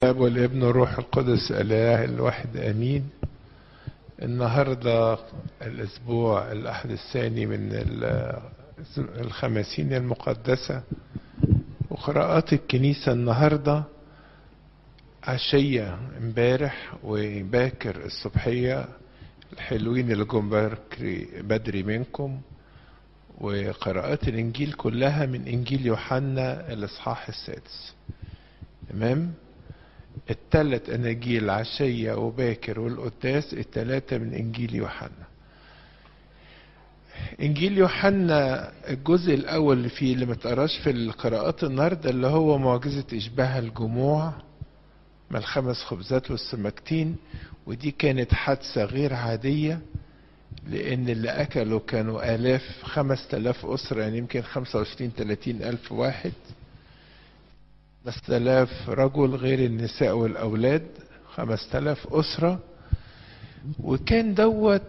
الاب والابن والروح القدس الاله الواحد امين النهارده الاسبوع الاحد الثاني من الخمسين المقدسه وقراءات الكنيسه النهارده عشيه امبارح وباكر الصبحيه الحلوين اللي جم بدري منكم وقراءات الانجيل كلها من انجيل يوحنا الاصحاح السادس تمام الثلاث اناجيل عشية وباكر والقداس الثلاثة من انجيل يوحنا انجيل يوحنا الجزء الاول اللي فيه اللي متقراش في القراءات النهارده اللي هو معجزة اشباه الجموع ما الخمس خبزات والسمكتين ودي كانت حادثة غير عادية لان اللي اكلوا كانوا الاف خمس تلاف اسرة يعني يمكن خمسة وعشرين تلاتين الف واحد خمس تلاف رجل غير النساء والاولاد خمس تلاف اسرة وكان دوت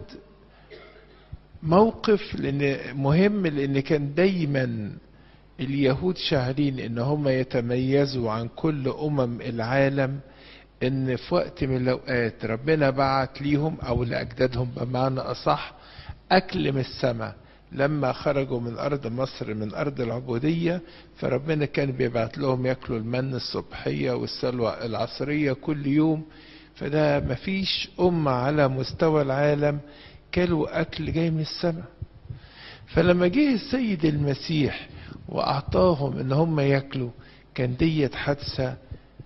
موقف لان مهم لان كان دايما اليهود شاعرين ان هم يتميزوا عن كل امم العالم ان في وقت من الاوقات ربنا بعت ليهم او لاجدادهم بمعنى اصح اكل من السماء لما خرجوا من ارض مصر من ارض العبوديه فربنا كان بيبعت لهم ياكلوا المن الصبحيه والسلوى العصريه كل يوم فده مفيش امه على مستوى العالم كلوا اكل جاي من السماء فلما جه السيد المسيح واعطاهم ان هم ياكلوا كان ديت حادثه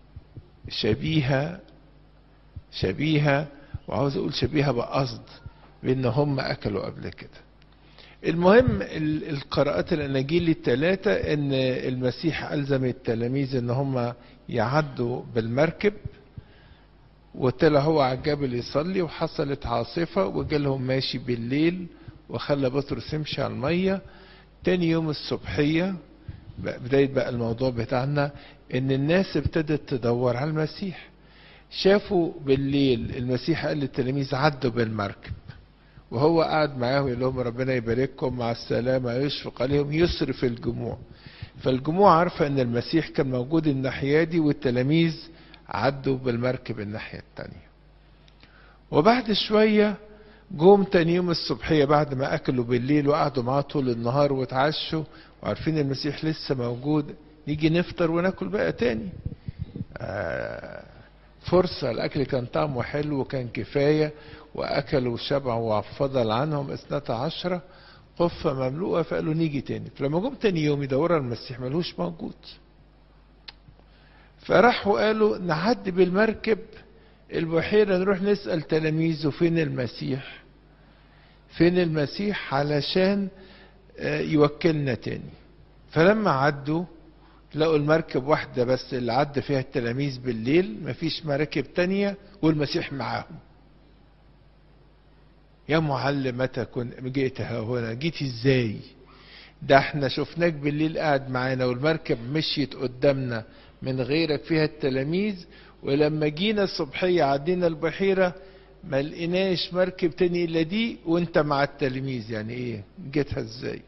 شبيهة شبيهة وعاوز اقول شبيهة بقصد بان هم اكلوا قبل كده المهم القراءات الاناجيل الثلاثة ان المسيح الزم التلاميذ ان هم يعدوا بالمركب وطلع هو على الجبل يصلي وحصلت عاصفة وجالهم ماشي بالليل وخلى بطرس يمشي على المية تاني يوم الصبحية بداية بقى الموضوع بتاعنا ان الناس ابتدت تدور على المسيح شافوا بالليل المسيح قال للتلاميذ عدوا بالمركب وهو قاعد معاهم يقول لهم ربنا يبارككم مع السلامة يشفق عليهم يصرف الجموع فالجموع عارفة ان المسيح كان موجود الناحية دي والتلاميذ عدوا بالمركب الناحية التانية وبعد شوية جم تاني يوم الصبحية بعد ما أكلوا بالليل وقعدوا معاه طول النهار واتعشوا وعارفين المسيح لسه موجود نيجي نفطر وناكل بقى تاني آه فرصة الأكل كان طعمه حلو وكان كفاية وأكلوا وشبعوا وفضل عنهم اثنتا عشرة قفة مملوءة فقالوا نيجي تاني فلما جم تاني يوم يدوروا على المسيح ملوش موجود فراحوا قالوا نعدي بالمركب البحيرة نروح نسأل تلاميذه فين المسيح فين المسيح علشان يوكلنا تاني فلما عدوا لقوا المركب واحدة بس اللي عدى فيها التلاميذ بالليل مفيش مراكب تانية والمسيح معاهم يا معلم متى كنت جئت هنا جيت ازاي ده احنا شفناك بالليل قاعد معانا والمركب مشيت قدامنا من غيرك فيها التلاميذ ولما جينا الصبحية عدينا البحيرة ما لقيناش مركب تاني الا دي وانت مع التلاميذ يعني ايه جيتها ازاي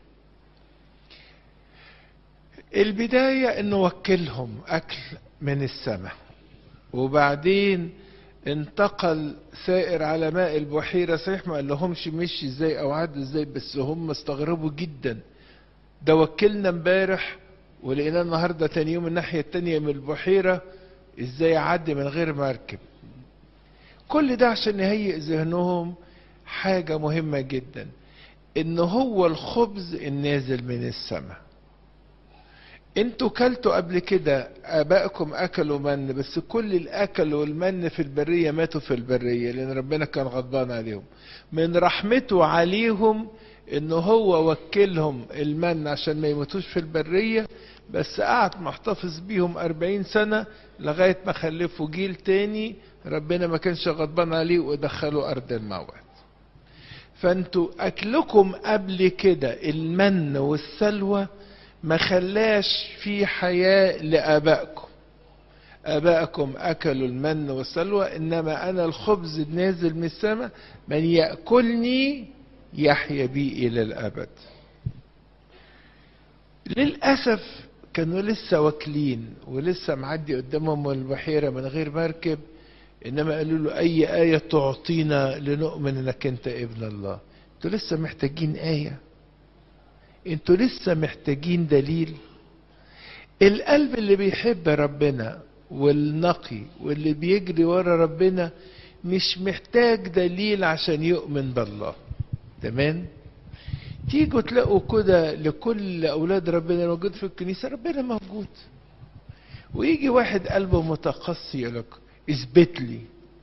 البداية انه وكلهم اكل من السماء وبعدين انتقل سائر على ماء البحيرة صحيح ما قال لهمش مشي ازاي او عدى ازاي بس هم استغربوا جدا ده وكلنا امبارح ولقيناه النهارده تاني يوم الناحية التانية من البحيرة ازاي يعدي من غير مركب كل ده عشان يهيئ ذهنهم حاجة مهمة جدا ان هو الخبز النازل من السماء انتوا كلتوا قبل كده ابائكم اكلوا من بس كل الاكل والمن في البرية ماتوا في البرية لان ربنا كان غضبان عليهم من رحمته عليهم ان هو وكلهم المن عشان ما يموتوش في البرية بس قعد محتفظ بيهم أربعين سنة لغاية ما خلفوا جيل تاني ربنا ما كانش غضبان عليه ودخلوا أرض الموعد فانتوا أكلكم قبل كده المن والسلوى ما خلاش في حياة لآبائكم آبائكم أكلوا المن والسلوى إنما أنا الخبز النازل من السماء من يأكلني يحيا بي إلى الأبد للأسف كانوا لسه واكلين ولسه معدي قدامهم البحيرة من غير مركب انما قالوا له اي آية تعطينا لنؤمن انك انت ابن الله انتوا لسه محتاجين آية انتوا لسه محتاجين دليل القلب اللي بيحب ربنا والنقي واللي بيجري ورا ربنا مش محتاج دليل عشان يؤمن بالله تمام تيجوا تلاقوا كده لكل اولاد ربنا الموجود في الكنيسه ربنا موجود ويجي واحد قلبه متقصي يقول لك اثبت لي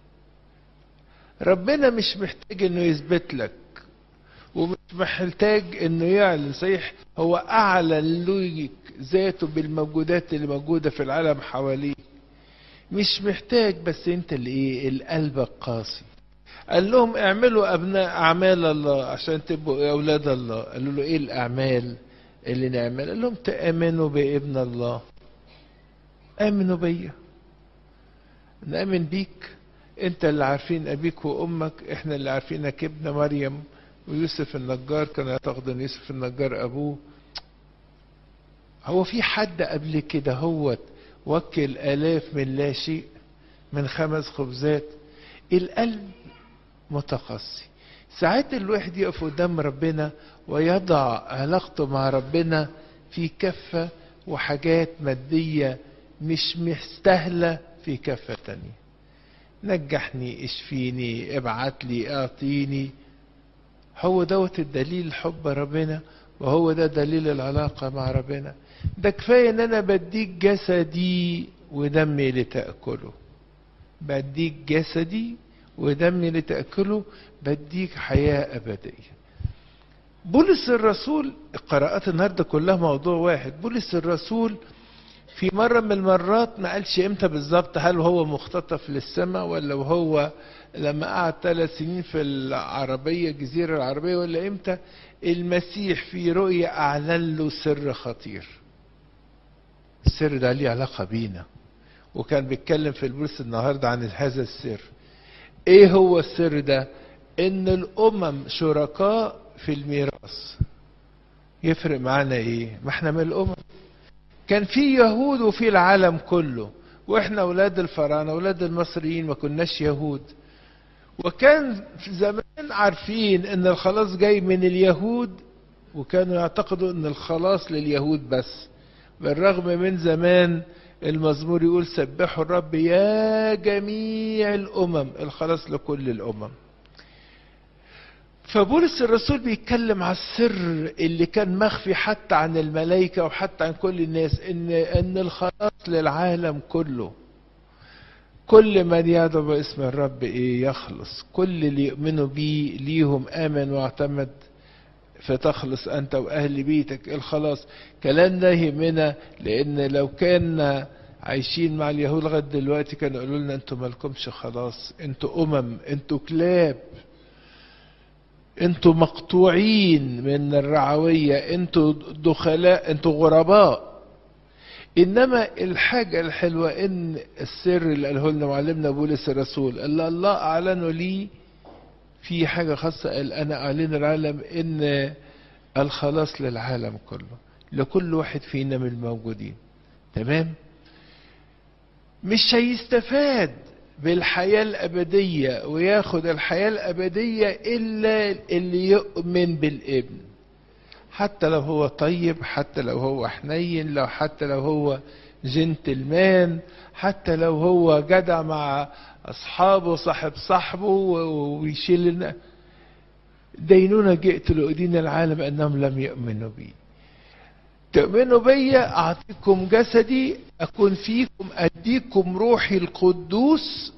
ربنا مش محتاج انه يثبت لك ومش محتاج انه يعلن صحيح هو اعلن ليك ذاته بالموجودات اللي موجوده في العالم حواليه مش محتاج بس انت اللي ايه القلب القاسي قال لهم اعملوا ابناء اعمال الله عشان تبقوا اولاد الله قالوا له ايه الاعمال اللي نعمل قال لهم تامنوا بابن الله امنوا بيا نامن بيك انت اللي عارفين ابيك وامك احنا اللي عارفينك ابن مريم ويوسف النجار كانوا يعتقدوا ان يوسف النجار ابوه هو في حد قبل كده هو وكل الاف من لا شيء من خمس خبزات القلب متقصي ساعات الواحد يقف قدام ربنا ويضع علاقته مع ربنا في كفة وحاجات مادية مش مستاهلة في كفة تانية نجحني اشفيني ابعت لي اعطيني هو دوت الدليل حب ربنا وهو ده دليل العلاقة مع ربنا ده كفاية ان انا بديك جسدي ودمي لتأكله بديك جسدي ودمي لتأكله بديك حياة أبدية بولس الرسول القراءات النهارده كلها موضوع واحد بولس الرسول في مرة من المرات ما قالش امتى بالظبط هل هو مختطف للسماء ولا وهو لما قعد ثلاث سنين في العربية الجزيرة العربية ولا امتى المسيح في رؤية أعلن له سر خطير السر ده ليه علاقة بينا وكان بيتكلم في البولس النهاردة عن هذا السر ايه هو السر ده ان الامم شركاء في الميراث يفرق معانا ايه ما احنا من الامم كان في يهود وفي العالم كله واحنا اولاد الفراعنه اولاد المصريين ما كناش يهود وكان في زمان عارفين ان الخلاص جاي من اليهود وكانوا يعتقدوا ان الخلاص لليهود بس بالرغم من زمان المزمور يقول سبحوا الرب يا جميع الامم الخلاص لكل الامم فبولس الرسول بيتكلم على السر اللي كان مخفي حتى عن الملائكه وحتى عن كل الناس ان ان الخلاص للعالم كله كل من يدعو باسم الرب ايه يخلص كل اللي يؤمنوا بيه ليهم امن واعتمد فتخلص انت واهل بيتك الخلاص كلام ده يهمنا لان لو كان عايشين مع اليهود لغايه دلوقتي كانوا يقولوا لنا انتوا مالكمش خلاص انتوا امم انتوا كلاب انتوا مقطوعين من الرعويه انتوا دخلاء انتوا غرباء انما الحاجه الحلوه ان السر اللي قاله لنا معلمنا بولس الرسول اللي الله اعلنه لي في حاجه خاصه قال انا اعلن العالم ان الخلاص للعالم كله لكل واحد فينا من الموجودين تمام مش هيستفاد بالحياة الأبدية وياخد الحياة الأبدية إلا اللي يؤمن بالابن حتى لو هو طيب حتى لو هو حنين لو حتى لو هو جنتلمان حتى لو هو جدع مع أصحابه صاحب صاحبه ويشيل دينونة جئت لأدين العالم أنهم لم يؤمنوا بي تؤمنوا بي أعطيكم جسدي أكون فيكم أديكم روحي القدوس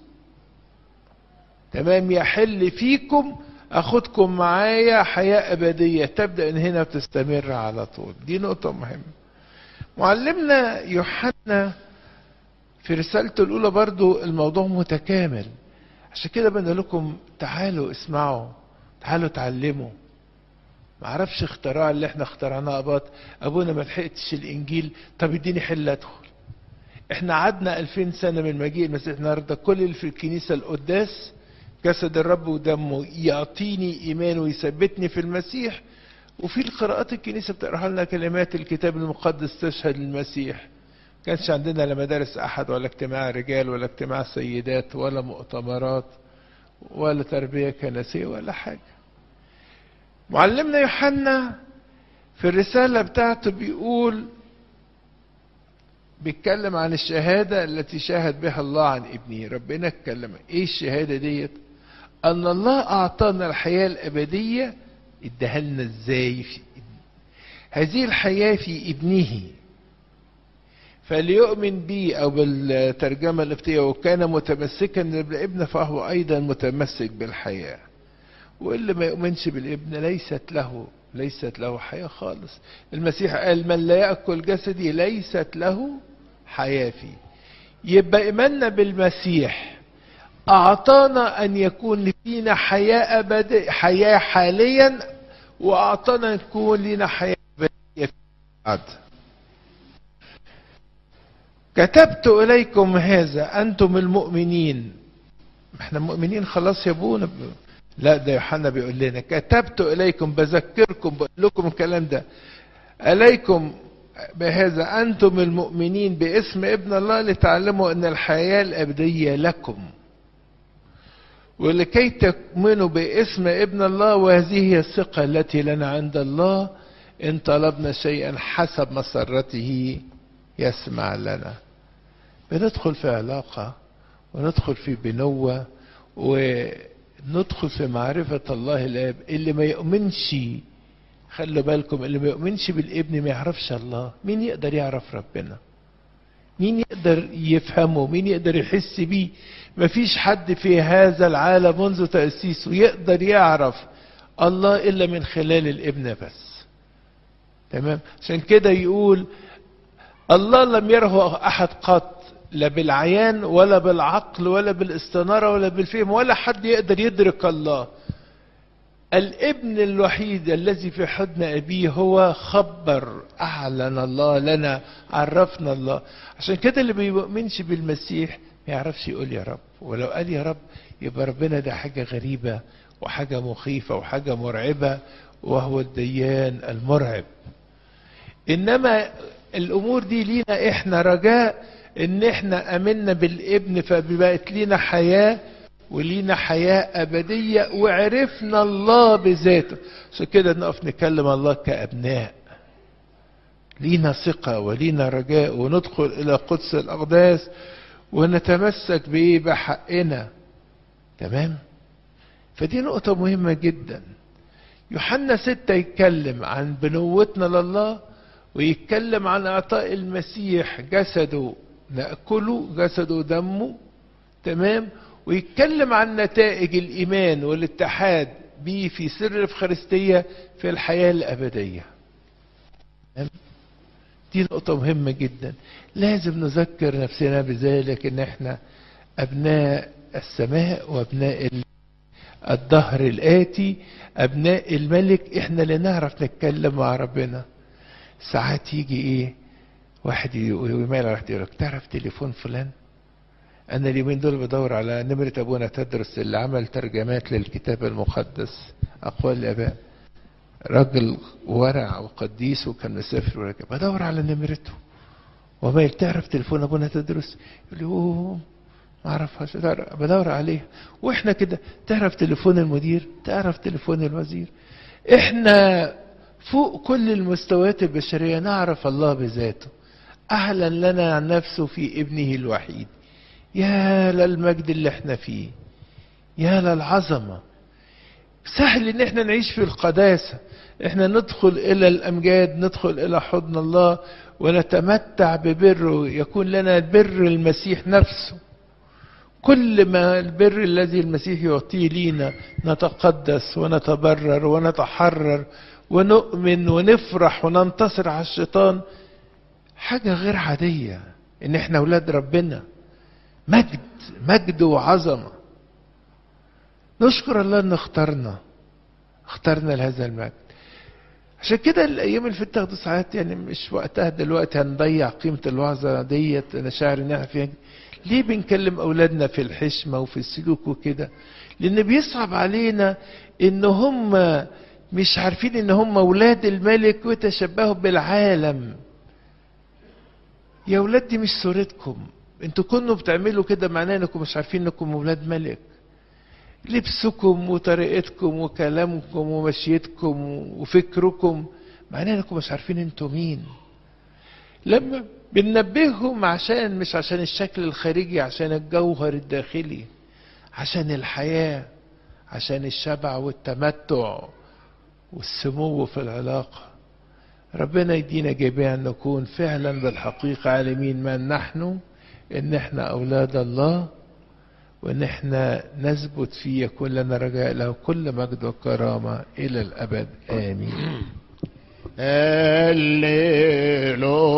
تمام يحل فيكم أخدكم معايا حياة أبدية تبدأ من هنا وتستمر على طول دي نقطة مهمة معلمنا يوحنا في رسالته الأولى برضو الموضوع متكامل عشان كده بقول لكم تعالوا اسمعوا تعالوا اتعلموا ما اعرفش اختراع اللي احنا اخترعناه اباط ابونا ما لحقتش الانجيل طب اديني حل ادخل احنا قعدنا 2000 سنه من مجيء المسيح النهارده كل اللي في الكنيسه القداس جسد الرب ودمه يعطيني ايمان ويثبتني في المسيح وفي القراءات الكنيسة بتقرأ لنا كلمات الكتاب المقدس تشهد للمسيح كانش عندنا لا مدارس أحد ولا اجتماع رجال ولا اجتماع سيدات ولا مؤتمرات ولا تربية كنسية ولا حاجة معلمنا يوحنا في الرسالة بتاعته بيقول بيتكلم عن الشهادة التي شاهد بها الله عن ابنه ربنا اتكلم ايه الشهادة ديت ان الله اعطانا الحياة الابدية اداها لنا ازاي في هذه الحياة في ابنه فليؤمن بي او بالترجمة القبطية وكان متمسكا بالابن فهو ايضا متمسك بالحياة واللي ما يؤمنش بالابن ليست له ليست له حياة خالص المسيح قال من لا يأكل جسدي ليست له حياة فيه يبقى إيماننا بالمسيح أعطانا أن يكون فينا حياة أبدية حياة حاليا وأعطانا أن يكون لنا حياة أبدية في بعد كتبت إليكم هذا أنتم المؤمنين احنا مؤمنين خلاص يا ابونا لا ده يوحنا بيقول لنا كتبت اليكم بذكركم بقول لكم الكلام ده اليكم بهذا انتم المؤمنين باسم ابن الله لتعلموا ان الحياه الابديه لكم ولكي تؤمنوا باسم ابن الله وهذه هي الثقه التي لنا عند الله ان طلبنا شيئا حسب مسرته يسمع لنا بندخل في علاقه وندخل في بنوه و ندخل في معرفة الله الآب اللي ما يؤمنش خلوا بالكم اللي ما يؤمنش بالابن ما يعرفش الله مين يقدر يعرف ربنا مين يقدر يفهمه مين يقدر يحس بيه مفيش حد في هذا العالم منذ تأسيسه يقدر يعرف الله إلا من خلال الابن بس تمام عشان كده يقول الله لم يره أحد قط لا بالعيان ولا بالعقل ولا بالاستنارة ولا بالفهم ولا حد يقدر يدرك الله الابن الوحيد الذي في حضن أبيه هو خبر أعلن الله لنا عرفنا الله عشان كده اللي بيؤمنش بالمسيح ما يعرفش يقول يا رب ولو قال يا رب يبقى ربنا ده حاجة غريبة وحاجة مخيفة وحاجة مرعبة وهو الديان المرعب إنما الأمور دي لينا إحنا رجاء ان احنا امنا بالابن فبقت لينا حياة ولينا حياة ابدية وعرفنا الله بذاته عشان كده نقف نكلم الله كابناء لينا ثقة ولينا رجاء وندخل الى قدس الاقداس ونتمسك بايه بحقنا تمام فدي نقطة مهمة جدا يوحنا ستة يتكلم عن بنوتنا لله ويتكلم عن اعطاء المسيح جسده ناكله جسده ودمه تمام ويتكلم عن نتائج الايمان والاتحاد به في سر الافخارستيه في الحياه الابديه دي نقطه مهمه جدا لازم نذكر نفسنا بذلك ان احنا ابناء السماء وابناء الدهر الاتي ابناء الملك احنا اللي نعرف نتكلم مع ربنا ساعات يجي ايه واحد يميل على واحد يقول لك تعرف تليفون فلان انا اليومين دول بدور على نمرة ابونا تدرس اللي عمل ترجمات للكتاب المقدس اقوال الاباء راجل ورع وقديس وكان مسافر ورجع بدور على نمرته ومايل تعرف تليفون ابونا تدرس يقول لي اوه ما اعرفهاش بدور عليها واحنا كده تعرف تليفون المدير تعرف تليفون الوزير احنا فوق كل المستويات البشرية نعرف الله بذاته أعلن لنا عن نفسه في ابنه الوحيد يا للمجد اللي احنا فيه يا للعظمة سهل ان احنا نعيش في القداسة احنا ندخل الى الامجاد ندخل الى حضن الله ونتمتع ببره يكون لنا بر المسيح نفسه كل ما البر الذي المسيح يعطيه لينا نتقدس ونتبرر ونتحرر ونؤمن ونفرح وننتصر على الشيطان حاجة غير عادية ان احنا اولاد ربنا مجد مجد وعظمة نشكر الله انه اختارنا اختارنا لهذا المجد عشان كده الايام اللي فاتت تاخدوا ساعات يعني مش وقتها دلوقتي هنضيع قيمة الوعظة ديت انا شاعر ان احنا فيها ليه بنكلم اولادنا في الحشمة وفي السلوك وكده لان بيصعب علينا ان هم مش عارفين ان هم اولاد الملك وتشبهوا بالعالم يا اولاد دي مش صورتكم انتوا كنتوا بتعملوا كده معناه انكم مش عارفين انكم اولاد ملك لبسكم وطريقتكم وكلامكم ومشيتكم وفكركم معناه انكم مش عارفين انتوا مين لما بننبههم عشان مش عشان الشكل الخارجي عشان الجوهر الداخلي عشان الحياة عشان الشبع والتمتع والسمو في العلاقة ربنا يدينا جميعا نكون فعلا بالحقيقة عالمين من نحن ان احنا اولاد الله وان احنا نثبت فيه يكون لنا رجاء له كل مجد وكرامة الى الابد امين هللويا